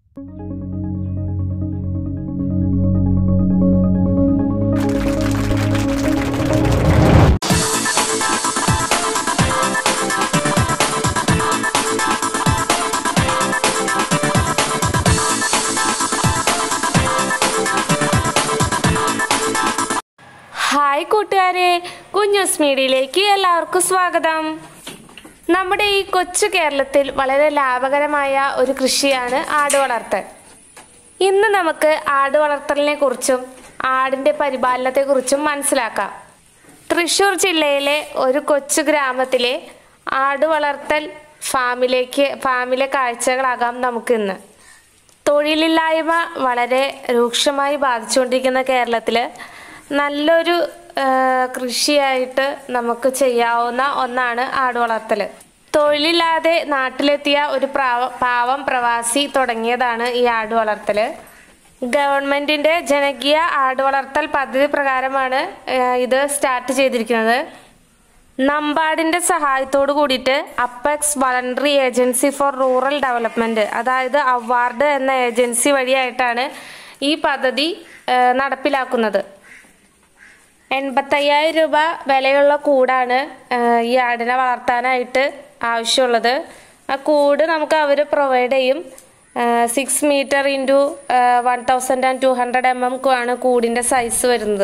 hi കൂട്ടുകാരെ കുഞ്ഞൂസ് മീഡിയയിലേക്ക് എല്ലാവർക്കും സ്വാഗതം നമ്മുടെ ഈ കൊച്ചു കേരളത്തിൽ വളരെ ലാഭകരമായ ഒരു കൃഷിയാണ് ആട് വളർത്തൽ ഇന്ന് നമുക്ക് ആട് വളർത്തലിനെ കുറിച്ചും ആടിൻ്റെ പരിപാലനത്തെക്കുറിച്ചും മനസ്സിലാക്കാം തൃശ്ശൂർ ജില്ലയിലെ ഒരു കൊച്ചു ഗ്രാമത്തിലെ ആട് വളർത്തൽ ഫാമിലേക്ക് ഫാമിലെ കാഴ്ചകളാകാം നമുക്കിന്ന് തൊഴിലില്ലായ്മ വളരെ രൂക്ഷമായി ബാധിച്ചുകൊണ്ടിരിക്കുന്ന കേരളത്തിൽ നല്ലൊരു ആ, കൃഷിയായിട്ട് നമുക്ക് ചെയ്യാവുന്ന ഒന്നാണ് ആട് വളർത്തൽ തൊഴിലില്ലാതെ നാട്ടിലെത്തിയ ഒരു പ്രാവ പാവം പ്രവാസി തുടങ്ങിയതാണ് ഈ ആട് വളർത്തൽ ഗവൺമെന്റിന്റെ ജനകീയ ആട് വളർത്തൽ പദ്ധതി പ്രകാരമാണ് ആ, ഇത് സ്റ്റാർട്ട് ചെയ്തിരിക്കുന്നത് നമ്പാടിന്റെ സഹായത്തോട് കൂടിയിട്ട് apex voluntary agency for rural development അതായത് അവാർഡ് എന്ന ഏജൻസി വഴിയായിട്ടാണ് ഈ പദ്ധതി ആ, നടപ്പിലാക്കുന്നത് എൺപത്തയ്യായിരം രൂപ വിലയുള്ള കൂടാണ് ആ, ഈ ആടിനെ വളർത്താനായിട്ട് ആവശ്യമുള്ളത് ആ കൂട് നമുക്ക് അവർ പ്രൊവൈഡ് ചെയ്യും six metre into one thousand and two hundred M M ആണ് കൂടിൻ്റെ സൈസ് വരുന്നത്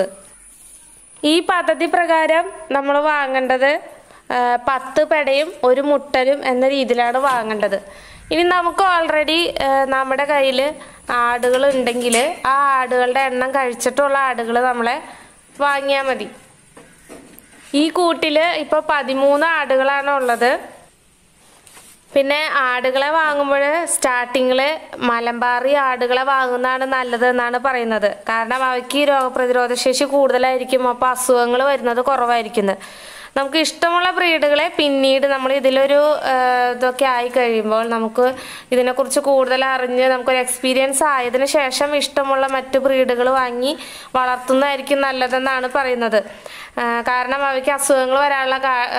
ഈ പദ്ധതി പ്രകാരം നമ്മൾ വാങ്ങേണ്ടത് ആ, പത്ത് പെടയും ഒരു മുട്ടലും എന്ന രീതിയിലാണ് വാങ്ങേണ്ടത് ഇനി നമുക്ക് ഓൾറെഡി നമ്മുടെ കയ്യിൽ ആടുകൾ ഉണ്ടെങ്കിൽ ആ ആടുകളുടെ എണ്ണം കഴിച്ചിട്ടുള്ള ആടുകൾ നമ്മളെ വാങ്ങിയാൽ മതി ഈ കൂട്ടിൽ ഇപ്പോൾ പതിമൂന്ന് ആടുകളാണ് ഉള്ളത് പിന്നെ ആടുകളെ വാങ്ങുമ്പോൾ സ്റ്റാർട്ടിങ്ങിൽ മലമ്പാറി ആടുകളെ വാങ്ങുന്നതാണ് നല്ലത് എന്നാണ് പറയുന്നത് കാരണം അവയ്ക്ക് രോഗപ്രതിരോധ ശേഷി കൂടുതലായിരിക്കും അപ്പോൾ അസുഖങ്ങൾ വരുന്നത് കുറവായിരിക്കുന്നത് നമുക്ക് ഇഷ്ടമുള്ള ബ്രീഡുകളെ പിന്നീട് നമ്മൾ ഇതിലൊരു ആ, ഇതൊക്കെ ആയി കഴിയുമ്പോൾ നമുക്ക് ഇതിനെക്കുറിച്ച് കൂടുതൽ അറിഞ്ഞ് നമുക്കൊരു എക്സ്പീരിയൻസ് ആയതിനു ശേഷം ഇഷ്ടമുള്ള മറ്റു ബ്രീഡുകൾ വാങ്ങി വളർത്തുന്നതായിരിക്കും നല്ലതെന്നാണ് പറയുന്നത് ആ, കാരണം അവയ്ക്ക് അസുഖങ്ങൾ വരാനുള്ള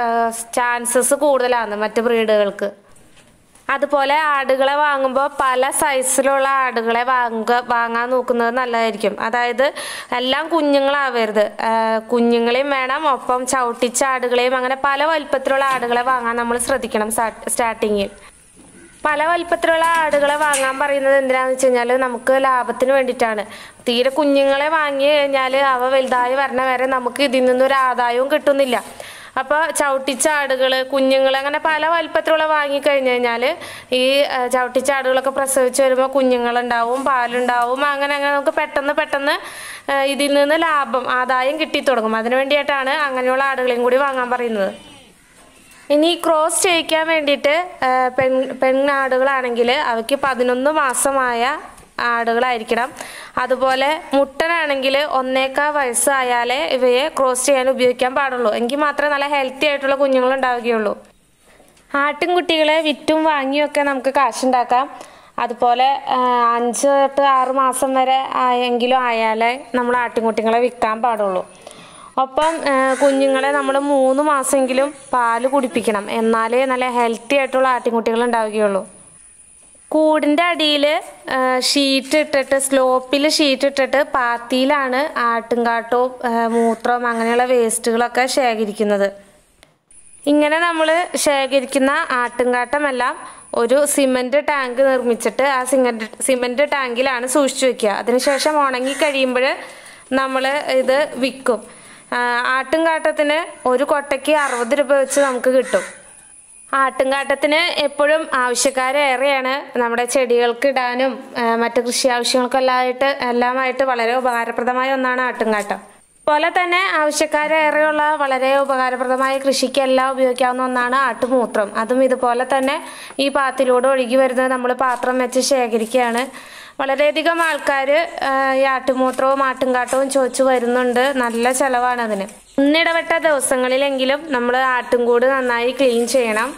ചാൻസസ് കൂടുതലാണ് മറ്റു ബ്രീഡുകൾക്ക് അതുപോലെ ആടുകളെ വാങ്ങുമ്പോൾ പല സൈസിലുള്ള ആടുകളെ വാങ്ങുക വാങ്ങാൻ നോക്കുന്നത് നല്ലതായിരിക്കും അതായത് എല്ലാം കുഞ്ഞുങ്ങളാവരുത് ആ, കുഞ്ഞുങ്ങളെയും വേണം ഒപ്പം ചവിട്ടിച്ച ആടുകളെയും അങ്ങനെ പല വലിപ്പത്തിലുള്ള ആടുകളെ വാങ്ങാൻ നമ്മൾ ശ്രദ്ധിക്കണം സ്റ്റാർട്ടിങ്ങിൽ പല വലിപ്പത്തിലുള്ള ആടുകളെ വാങ്ങാൻ പറയുന്നത് എന്തിനാന്ന് വെച്ച് കഴിഞ്ഞാൽ നമുക്ക് ലാഭത്തിന് വേണ്ടിയിട്ടാണ് തീരെ കുഞ്ഞുങ്ങളെ വാങ്ങി കഴിഞ്ഞാൽ അവ വലുതായി വരണ വരെ നമുക്ക് ഇതിൽ നിന്നൊരു ആദായവും കിട്ടുന്നില്ല അപ്പോൾ ചവിട്ടിച്ച ആടുകൾ കുഞ്ഞുങ്ങൾ അങ്ങനെ പല വലിപ്പത്തിലുള്ള വാങ്ങിക്കഴിഞ്ഞ് കഴിഞ്ഞാൽ ഈ ആ, ചവിട്ടിച്ച ആടുകളൊക്കെ പ്രസവിച്ച് വരുമ്പോൾ കുഞ്ഞുങ്ങളുണ്ടാവും പാലുണ്ടാവും അങ്ങനെ അങ്ങനെ നമുക്ക് പെട്ടെന്ന് പെട്ടെന്ന് ആ, ഇതിൽ നിന്ന് ലാഭം ആദായം കിട്ടി തുടങ്ങും അതിനു വേണ്ടിയിട്ടാണ് അങ്ങനെയുള്ള ആടുകളെയും കൂടി വാങ്ങാൻ പറയുന്നത് ഇനി ക്രോസ് ചെയ്യിക്കാൻ വേണ്ടിയിട്ട് ആ, പെൺ പെണ്ണാടുകളാണെങ്കിൽ അവയ്ക്ക് പതിനൊന്ന് മാസമായ ആടുകളായിരിക്കണം അതുപോലെ മുട്ടനാണെങ്കിൽ ഒന്നേക്കാ വയസ്സായാലേ ഇവയെ ക്രോസ് ചെയ്യാൻ ഉപയോഗിക്കാൻ പാടുള്ളൂ എങ്കിൽ മാത്രമേ നല്ല ഹെൽത്തി ആയിട്ടുള്ള കുഞ്ഞുങ്ങൾ ഉണ്ടാവുകയുള്ളൂ ആട്ടിൻകുട്ടികളെ വിറ്റും വാങ്ങിയൊക്കെ നമുക്ക് കാശുണ്ടാക്കാം അതുപോലെ ആ, അഞ്ച് തൊട്ട് ആറ് മാസം വരെ ആയെങ്കിലും ആയാലേ നമ്മൾ ആട്ടിൻകുട്ടികളെ വിൽക്കാൻ പാടുള്ളൂ ഒപ്പം ആ, കുഞ്ഞുങ്ങളെ നമ്മൾ മൂന്ന് മാസമെങ്കിലും പാല് കുടിപ്പിക്കണം എന്നാലേ നല്ല ഹെൽത്തി ആയിട്ടുള്ള ആട്ടിൻകുട്ടികൾ ഉണ്ടാവുകയുള്ളൂ കൂടിൻ്റെ അടിയിൽ ഷീറ്റ് ഇട്ടിട്ട് സ്ലോപ്പിൽ ഷീറ്റ് ഇട്ടിട്ട് പാത്തിയിലാണ് ആട്ടുംകാട്ടവും ആ, മൂത്രവും അങ്ങനെയുള്ള വേസ്റ്റുകളൊക്കെ ശേഖരിക്കുന്നത് ഇങ്ങനെ നമ്മൾ ശേഖരിക്കുന്ന ആട്ടുംകാട്ടമെല്ലാം ഒരു സിമൻറ്റ് ടാങ്ക് നിർമ്മിച്ചിട്ട് ആ സിമൻറ്റ് സിമൻറ്റ് ടാങ്കിലാണ് സൂക്ഷിച്ചു വെക്കുക അതിനുശേഷം ഉണങ്ങി കഴിയുമ്പോൾ നമ്മൾ ഇത് വിൽക്കും ആ, ആട്ടുംകാട്ടത്തിന് ഒരു കൊട്ടയ്ക്ക് അറുപത് രൂപ വെച്ച് നമുക്ക് കിട്ടും ആട്ടുംകാട്ടത്തിന് എപ്പോഴും ആവശ്യക്കാരേറെയാണ് നമ്മുടെ ചെടികൾക്ക് ഇടാനും ആ, മറ്റ് കൃഷി ആവശ്യങ്ങൾക്കെല്ലാമായിട്ട് എല്ലാമായിട്ട് വളരെ ഉപകാരപ്രദമായ ഒന്നാണ് ആട്ടുംകാട്ടം അതുപോലെ തന്നെ ആവശ്യക്കാരേറെയുള്ള വളരെ ഉപകാരപ്രദമായ കൃഷിക്കെല്ലാം ഉപയോഗിക്കാവുന്ന ഒന്നാണ് ആട്ടുമൂത്രം അതും ഇതുപോലെ തന്നെ ഈ പാത്തിലൂടെ ഒഴുകി വരുന്നത് നമ്മൾ പാത്രം വെച്ച് ശേഖരിക്കുകയാണ് വളരെയധികം ആൾക്കാർ ഈ ആട്ടുമൂത്രവും ആട്ടുംകാട്ടവും ചോദിച്ചു വരുന്നുണ്ട് നല്ല ചെലവാണ് അതിന് ഒന്നിടവിട്ട ദിവസങ്ങളിലെങ്കിലും നമ്മൾ ആട്ടുംകൂട് നന്നായി ക്ലീൻ ചെയ്യണം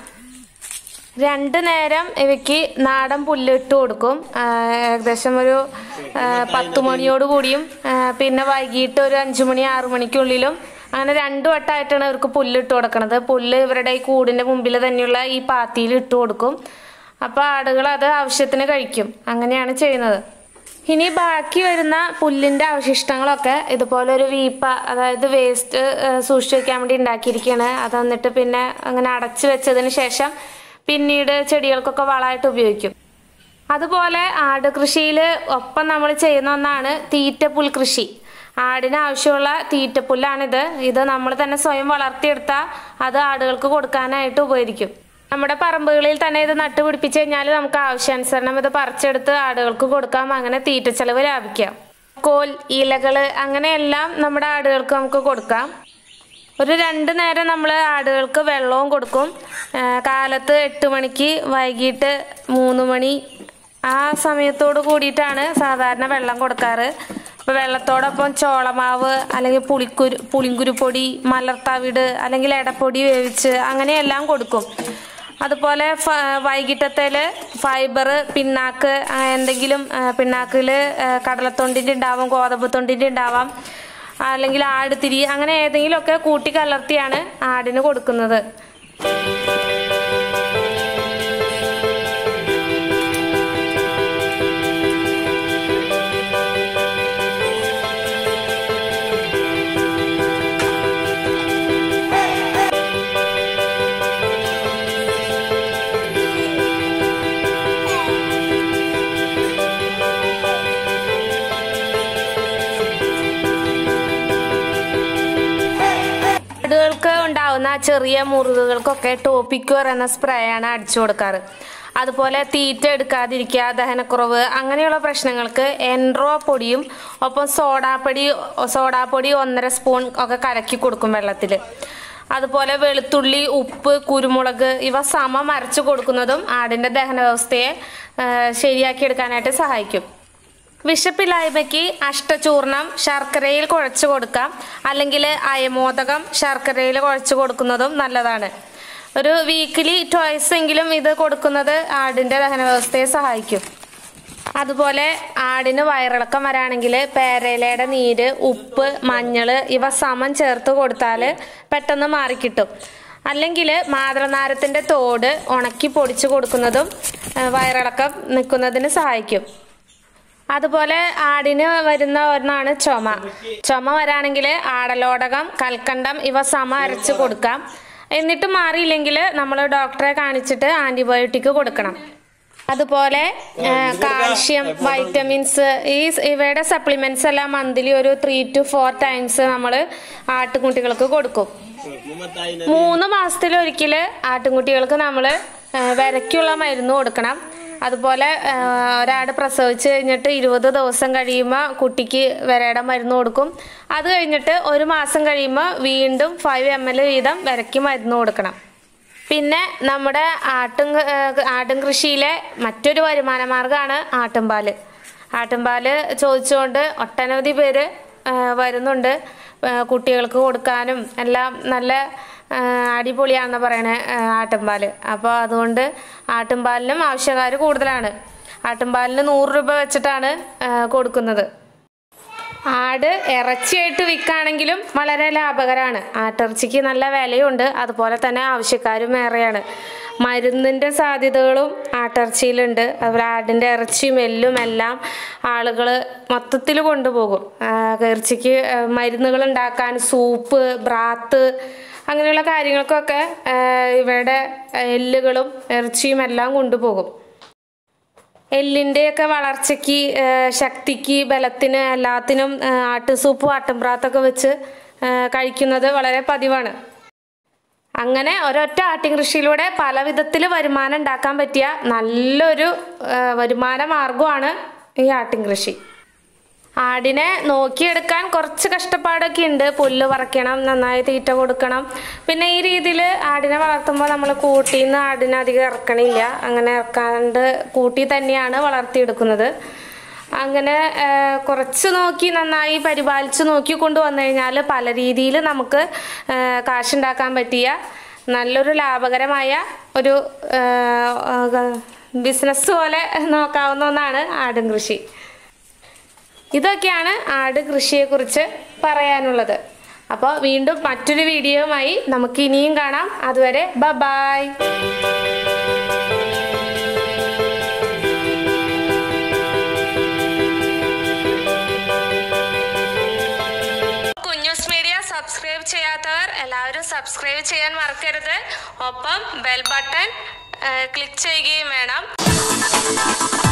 രണ്ട് നേരം ഇവയ്ക്ക് നാടൻ പുല്ല് ഇട്ട് കൊടുക്കും ആ, ഏകദേശം ഒരു ആ, പത്ത് മണിയോട് കൂടിയും ആ, പിന്നെ വൈകിട്ട് ഒരു അഞ്ചു മണി ആറു മണിക്കുള്ളിലും അങ്ങനെ രണ്ടു വട്ടമായിട്ടാണ് ഇവർക്ക് പുല്ല് ഇട്ട് കൊടുക്കണത് പുല്ല് ഇവരുടെ ഈ കൂടിൻ്റെ മുമ്പിൽ തന്നെയുള്ള ഈ പാത്തിയിൽ ഇട്ട് കൊടുക്കും അപ്പോൾ ആടുകൾ അത് ആവശ്യത്തിന് കഴിക്കും അങ്ങനെയാണ് ചെയ്യുന്നത് ഇനി ബാക്കി വരുന്ന പുല്ലിൻ്റെ അവശിഷ്ടങ്ങളൊക്കെ ഇതുപോലെ ഒരു വീപ്പ അതായത് വേസ്റ്റ് സൂക്ഷിച്ചു വെക്കാൻ വേണ്ടി ഉണ്ടാക്കിയിരിക്കുകയാണ് അത് എന്നിട്ട് പിന്നെ അങ്ങനെ അടച്ചു വെച്ചതിന് ശേഷം പിന്നീട് ചെടികൾക്കൊക്കെ വളമായിട്ട് ഉപയോഗിക്കും അതുപോലെ ആട് കൃഷിയിൽ ഒപ്പം നമ്മൾ ചെയ്യുന്ന ഒന്നാണ് തീറ്റപ്പുൽ കൃഷി ആടിന് ആവശ്യമുള്ള തീറ്റപ്പുല്ലാണിത് ഇത് നമ്മൾ തന്നെ സ്വയം വളർത്തിയെടുത്താൽ അത് ആടുകൾക്ക് കൊടുക്കാനായിട്ട് ഉപകരിക്കും നമ്മുടെ പറമ്പുകളിൽ തന്നെ ഇത് നട്ടുപിടിപ്പിച്ച് കഴിഞ്ഞാൽ നമുക്ക് ആവശ്യാനുസരണം ഇത് പറിച്ചെടുത്ത് ആടുകൾക്ക് കൊടുക്കാം അങ്ങനെ തീറ്റ ചെലവ് ലാഭിക്കാം കോൽ ഇലകള് അങ്ങനെയെല്ലാം നമ്മുടെ ആടുകൾക്ക് നമുക്ക് കൊടുക്കാം ഒരു രണ്ട് നേരം നമ്മൾ ആടുകൾക്ക് വെള്ളവും കൊടുക്കും ആ, കാലത്ത് എട്ട് മണിക്ക് വൈകിട്ട് മൂന്ന് മണി ആ സമയത്തോട് കൂടിയിട്ടാണ് സാധാരണ വെള്ളം കൊടുക്കാറ് അപ്പോൾ വെള്ളത്തോടൊപ്പം ചോളമാവ് അല്ലെങ്കിൽ പുളിക്കുരു പുളിങ്കുരുപ്പൊടി മലർത്താവിട് അല്ലെങ്കിൽ എടപ്പൊടി വേവിച്ച് അങ്ങനെയെല്ലാം കൊടുക്കും അതുപോലെ ഫ വൈകിട്ടത്തേല് ഫൈബർ പിണ്ണാക്ക് ആ, എന്തെങ്കിലും പിണ്ണാക്കിൽ കടലത്തൊണ്ടിൻ്റെ ഉണ്ടാവും ഗോതമ്പ് തൊണ്ടിൻ്റെ ഉണ്ടാവാം അല്ലെങ്കിൽ ആടുതിരി അങ്ങനെ ഏതെങ്കിലുമൊക്കെ കൂട്ടി കലർത്തിയാണ് ആടിന് കൊടുക്കുന്നത് ആടുകൾക്ക് ഉണ്ടാവുന്ന ചെറിയ മുറിവുകൾക്കൊക്കെ ടോപ്പിക്വർ എന്ന സ്പ്രേ ആണ് അടിച്ചു കൊടുക്കാറ് അതുപോലെ തീറ്റ എടുക്കാതിരിക്കുക ദഹനക്കുറവ് അങ്ങനെയുള്ള പ്രശ്നങ്ങൾക്ക് എൻട്രോ പൊടിയും ഒപ്പം സോഡാപ്പൊടി സോഡാപ്പൊടി ഒന്നര സ്പൂൺ ഒക്കെ കലക്കി കൊടുക്കും വെള്ളത്തിൽ അതുപോലെ വെളുത്തുള്ളി ഉപ്പ് കുരുമുളക് ഇവ സമം അരച്ചു കൊടുക്കുന്നതും ആടിൻ്റെ ദഹന വ്യവസ്ഥയെ ആ, ശരിയാക്കിയെടുക്കാനായിട്ട് സഹായിക്കും വിശപ്പില്ലായ്മയ്ക്ക് അഷ്ടചൂർണം ശർക്കരയിൽ കുഴച്ചു കൊടുക്കാം അല്ലെങ്കിൽ അയമോദകം ശർക്കരയിൽ കുഴച്ചു കൊടുക്കുന്നതും നല്ലതാണ് ഒരു വീക്കിലി ട്വൈസ് എങ്കിലും ഇത് കൊടുക്കുന്നത് ആടിൻ്റെ ദഹന വ്യവസ്ഥയെ സഹായിക്കും അതുപോലെ ആടിന് വയറിളക്കം വരാണെങ്കിൽ പേരയിലയുടെ നീര് ഉപ്പ് മഞ്ഞൾ ഇവ സമം ചേർത്ത് കൊടുത്താൽ പെട്ടെന്ന് മാറിക്കിട്ടും അല്ലെങ്കിൽ മാതളനാരത്തിൻ്റെ തോട് ഉണക്കി പൊടിച്ചു കൊടുക്കുന്നതും ആ, വയറിളക്കം നിൽക്കുന്നതിന് സഹായിക്കും അതുപോലെ ആടിന് വരുന്ന ഒന്നാണ് ചുമ ചുമ വരാണെങ്കിൽ ആടലോടകം കൽക്കണ്ടം ഇവ സമ അരച്ച് കൊടുക്കാം എന്നിട്ട് മാറിയില്ലെങ്കിൽ നമ്മൾ ഡോക്ടറെ കാണിച്ചിട്ട് ആൻറ്റിബയോട്ടിക് കൊടുക്കണം അതുപോലെ ആ, കാൽഷ്യം വൈറ്റമിൻസ് ഈ സ് ഇവയുടെ സപ്ലിമെന്റ്സ് എല്ലാം മന്ത്ലി ഒരു ത്രീ ടു ഫോർ ടൈംസ് നമ്മൾ ആട്ടുകുട്ടികൾക്ക് കൊടുക്കും മൂന്ന് മാസത്തിലൊരിക്കൽ ആട്ടുംകുട്ടികൾക്ക് നമ്മൾ വിരയ്ക്കുള്ള മരുന്ന് കൊടുക്കണം അതുപോലെ ആ, ഒരാട് പ്രസവിച്ച് കഴിഞ്ഞിട്ട് ഇരുപത് ദിവസം കഴിയുമ്പോൾ കുട്ടിക്ക് വിരയുടെ മരുന്ന് കൊടുക്കും അത് കഴിഞ്ഞിട്ട് ഒരു മാസം കഴിയുമ്പോൾ വീണ്ടും ഫൈവ് എം എൽ വീതം വിരയ്ക്ക് മരുന്ന് കൊടുക്കണം പിന്നെ നമ്മുടെ ആട്ടും ആട്ടും കൃഷിയിലെ മറ്റൊരു വരുമാന മാർഗ്ഗമാണ് ആട്ടുംപാല് ആട്ടുംപാല് ചോദിച്ചുകൊണ്ട് ഒട്ടനവധി പേര് ആ, വരുന്നുണ്ട് ആ, കുട്ടികൾക്ക് കൊടുക്കാനും എല്ലാം നല്ല ആ, അടിപൊളിയാണെന്ന് പറയണേ ആ, ആട്ടുംപാല് അപ്പോൾ അതുകൊണ്ട് ആട്ടുംപാലിനും ആവശ്യക്കാർ കൂടുതലാണ് ആട്ടുംപാലിന് നൂറ് രൂപ വെച്ചിട്ടാണ് ആ, കൊടുക്കുന്നത് ആട് ഇറച്ചിയായിട്ട് വിൽക്കുകയാണെങ്കിലും വളരെ ലാഭകരമാണ് ആട്ടിറച്ചിക്ക് നല്ല വിലയുണ്ട് അതുപോലെ തന്നെ ആവശ്യക്കാരും ഏറെയാണ് മരുന്നിൻ്റെ സാധ്യതകളും ആട്ടിറച്ചിയിലുണ്ട് അതുപോലെ ആടിൻ്റെ ഇറച്ചിയും എല്ലും എല്ലാം ആളുകൾ മൊത്തത്തിൽ കൊണ്ടുപോകും ആ, ഇറച്ചിക്ക് മരുന്നുകൾ ഉണ്ടാക്കാൻ സൂപ്പ് ബ്രാത്ത് അങ്ങനെയുള്ള കാര്യങ്ങൾക്കൊക്കെ ആ, ഇവയുടെ എല്ലുകളും ഇറച്ചിയും എല്ലാം കൊണ്ടുപോകും എല്ലിൻ്റെയൊക്കെ വളർച്ചയ്ക്ക് ആ, ശക്തിക്ക് ബലത്തിന് എല്ലാത്തിനും ആ, ആട്ടുസൂപ്പും ആട്ടുംപ്രാത്തൊക്കെ വെച്ച് ആ, കഴിക്കുന്നത് വളരെ പതിവാണ് അങ്ങനെ ഒരൊറ്റ ആട്ടിൻ കൃഷിയിലൂടെ പല വിധത്തിൽ വരുമാനം ഉണ്ടാക്കാൻ പറ്റിയ നല്ലൊരു ആ, വരുമാന മാർഗമാണ് ഈ ആട്ടിൻ കൃഷി ആടിനെ നോക്കിയെടുക്കാൻ കുറച്ച് കഷ്ടപ്പാടൊക്കെ ഉണ്ട് പുല്ല് പറിക്കണം നന്നായി തീറ്റ കൊടുക്കണം പിന്നെ ഈ രീതിയിൽ ആടിനെ വളർത്തുമ്പോൾ നമ്മൾ കൂട്ടിൽ നിന്ന് ആടിനെ അധികം ഇറക്കണില്ല അങ്ങനെ ഇറക്കാണ്ട് കൂട്ടി തന്നെയാണ് വളർത്തിയെടുക്കുന്നത് അങ്ങനെ ആ, കുറച്ച് നോക്കി നന്നായി പരിപാലിച്ച് നോക്കി കൊണ്ടുവന്നു കഴിഞ്ഞാൽ പല രീതിയിൽ നമുക്ക് ആ, കാശുണ്ടാക്കാൻ പറ്റിയ നല്ലൊരു ലാഭകരമായ ഒരു ബിസിനസ് പോലെ നോക്കാവുന്ന ഒന്നാണ് ആടും കൃഷി ഇതൊക്കെയാണ് ആട് കൃഷിയെക്കുറിച്ച് പറയാനുള്ളത് അപ്പോൾ വീണ്ടും മറ്റൊരു വീഡിയോയുമായി നമുക്ക് ഇനിയും കാണാം അതുവരെ ബ ബായ് സബ്സ്ക്രൈബ് ചെയ്യാത്തവർ എല്ലാവരും സബ്സ്ക്രൈബ് ചെയ്യാൻ മറക്കരുത് ഒപ്പം ബെൽ ബട്ടൺ ക്ലിക്ക് ചെയ്യുകയും വേണം